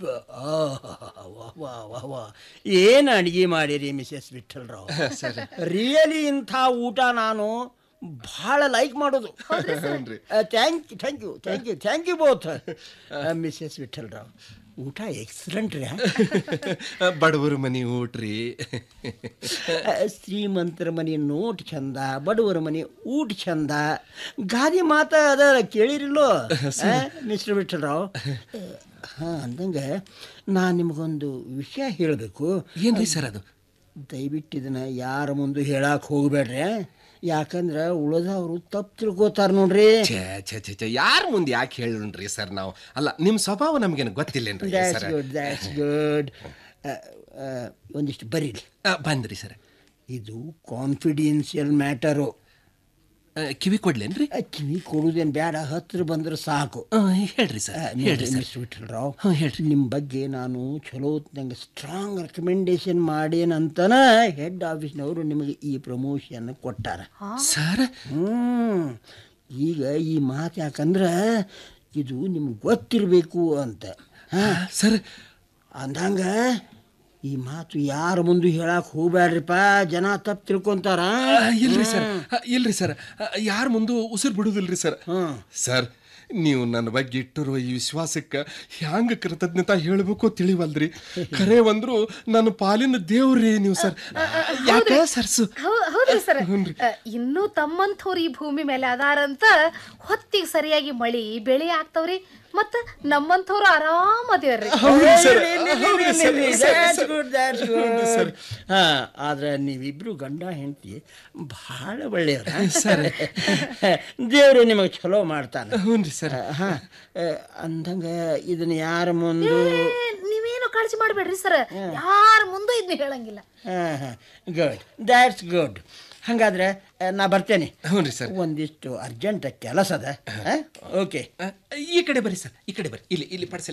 ವಾಹ್ ವಾಹ್ ವಾಹ್ ಏನು ಅಡಿಗೆ ಮಾಡಿರಿ ಮಿಸೆಸ್ ವಿಠಲ್ರಾವ್ ರಿಯಲಿ ಇಂಥ ಊಟ ನಾನು ಭಾಳ ಲೈಕ್ ಮಾಡೋದು thank you thank you thank you thank you both Mrs Vithalrao ಊಟ ಎಕ್ಸಲೆಂಟ್ ರೀ ಬಡವರು ಮನಿ ಊಟ್ರಿ ಶ್ರೀಮಂತರ ಮನೆ ನೋಟ್ ಚಂದ ಬಡವರ ಮನೆ ಊಟ ಚಂದ ಗಾದಿ ಮಾತ ಅದ ಕೇಳಿರಿಲ್ಲೋ ಮಿಸ್ಟರ್ ವಿಠಲ್ರಾವ್ ಹಾಂ ಅಂದಂಗೆ ನಾನು ನಿಮಗೊಂದು ವಿಷಯ ಹೇಳಬೇಕು ಏನ್ರಿ ಸರ್ ಅದು ದಯವಿಟ್ಟು ಇದನ್ನ ಯಾರ ಮುಂದೆ ಹೇಳಕ್ಕೆ ಹೋಗ್ಬೇಡ್ರಿ ಯಾಕಂದ್ರೆ ಉಳಿದವರು ತಪ್ಪು ತಿಳ್ಕೊತಾರ ನೋಡ್ರಿ ಛೇ ಛೇ ಛೇ ಛೇ ಯಾರ ಮುಂದೆ ಯಾಕೆ ಹೇಳೋಣ್ರಿ ಸರ್ ನಾವು ಅಲ್ಲ ನಿಮ್ಮ ಸ್ವಭಾವ ನಮಗೇನು ಗೊತ್ತಿಲ್ಲೇನ್ರಿ that's sir good that's good ಒಂದಿಷ್ಟು ಬರೀಲಿ ಬಂದ್ರಿ ಸರ್ ಇದು ಕಾನ್ಫಿಡೆನ್ಷಿಯಲ್ ಮ್ಯಾಟರು ಕಿವಿ ಕೊಡ್ಲೇನ್ರಿ ಕಿವಿ ಕೊಡುದೇನು ಬೇಡ ಹತ್ರ ಬಂದ್ರೆ ಸಾಕು ಆ, ಹೇಳ್ರಿ ಸರ್ ಹೇಳ್ರಿ ಸರ್ ಮಿಸ್ ವಿಠಲ್ರಾವ್ ಹ್ಞೂ ಹೇಳ್ರಿ ನಿಮ್ಮ ಬಗ್ಗೆ ನಾನು ಚಲೋ ನಂಗೆ ಸ್ಟ್ರಾಂಗ್ ರೆಕಮೆಂಡೇಶನ್ ಮಾಡೇನಂತನ ಹೆಡ್ ಆಫೀಸ್ನವರು ನಿಮಗೆ ಈ ಪ್ರಮೋಷನ್ ಕೊಟ್ಟಾರ ಸರ್ ಹ್ಮ್ ಈಗ ಈ ಮಾತು ಯಾಕಂದ್ರೆ ಇದು ನಿಮ್ಗೆ ಗೊತ್ತಿರಬೇಕು ಅಂತ ಹಾಂ ಸರ್ ಅಂದಂಗ ಈ ಮಾತು ಯಾರ ಮುಂದೆ ಹೇಳಕ್ಕೆ ಹೋಗ್ಬೇಡ್ರಿಪ್ಪ ಜನ ತಪ್ಪು ತಿಳ್ಕೊಂತಾರ ಆ, ಇಲ್ರಿ ಸರ್ ಆ, ಇಲ್ರಿ ಸರ್ ಯಾರ ಮುಂದೂ ಉಸಿರು ಬಿಡುದಿಲ್ರಿ ಸರ್ ಹ್ಮ್. ಸರ್ ನೀವು ನನ್ನ ಬಗ್ಗೆ ಇಟ್ಟಿರುವ ಈ ವಿಶ್ವಾಸಕ್ಕೆ ಹ್ಯಾಂಗ ಕೃತಜ್ಞತಾ ಹೇಳಬೇಕು ತಿಳಿವಲ್ರಿ ಖರೆ ಒಂದ್ರು ನನ್ನ ಪಾಲಿನ ದೇವ್ರಿ ನೀವು ಸರ್ ಯಾಕೆ ಸರ್ಸು ಹೌ- ಹೌದ್ರಿ ಸರ್ ಇನ್ನೂ ತಮ್ಮಂಥವ್ರು ಈ ಭೂಮಿ ಮೇಲೆ ಅದಾರಂತ ಹೊತ್ತಿಗೆ ಸರಿಯಾಗಿ ಮಳಿ ಬೆಳೆ ಆಗ್ತಾವ್ರಿ ಮತ್ತ ನಮ್ಮಂಥವ್ರು ಆರಾಮ್ ಅದೇವ್ರಿ ಹೌದು ಸರ್ ಹಾಂ ಆದ್ರೆ ನೀವಿಬ್ರು ಗಂಡ ಹೆಂಡತಿ ಭಾಳ ಒಳ್ಳೆಯವ್ರ ಸರ್ ದೇವರು ನಿಮಗೆ ಚಲೋ ಮಾಡ್ತಾನೆ ಹ್ಞೂ ರೀ ಸರ್ ಹಾಂ ಅಂದಂಗ ಇದನ್ನ ಯಾರ ಮುಂದು ಏ, ನೀವೇನು ಕಾಳಜಿ ಮಾಡಬೇಡ್ರಿ ಸರ್ ಯಾರ ಮುಂದೂ ಇದನ್ನ ಹೇಳಂಗಿಲ್ಲ ಹಾಂ ಹಾಂ ಗುಡ್ ದ್ಯಾಟ್ಸ್ ಗುಡ್ ಹಾಗಾದ್ರೆ ಆ, ನಾ ಬರ್ತೇನೆ ಹ್ಞೂ ರೀ ಸರ್ ಒಂದಿಷ್ಟು ಅರ್ಜೆಂಟ್ ಕೆಲಸ ಅದ ಓಕೆ ಈ ಕಡೆ ಬರ್ರಿ ಸರ್ ಈ ಕಡೆ ಬರ್ರಿ ಇಲ್ಲಿ ಇಲ್ಲಿ ಪಡಿಸಲಿ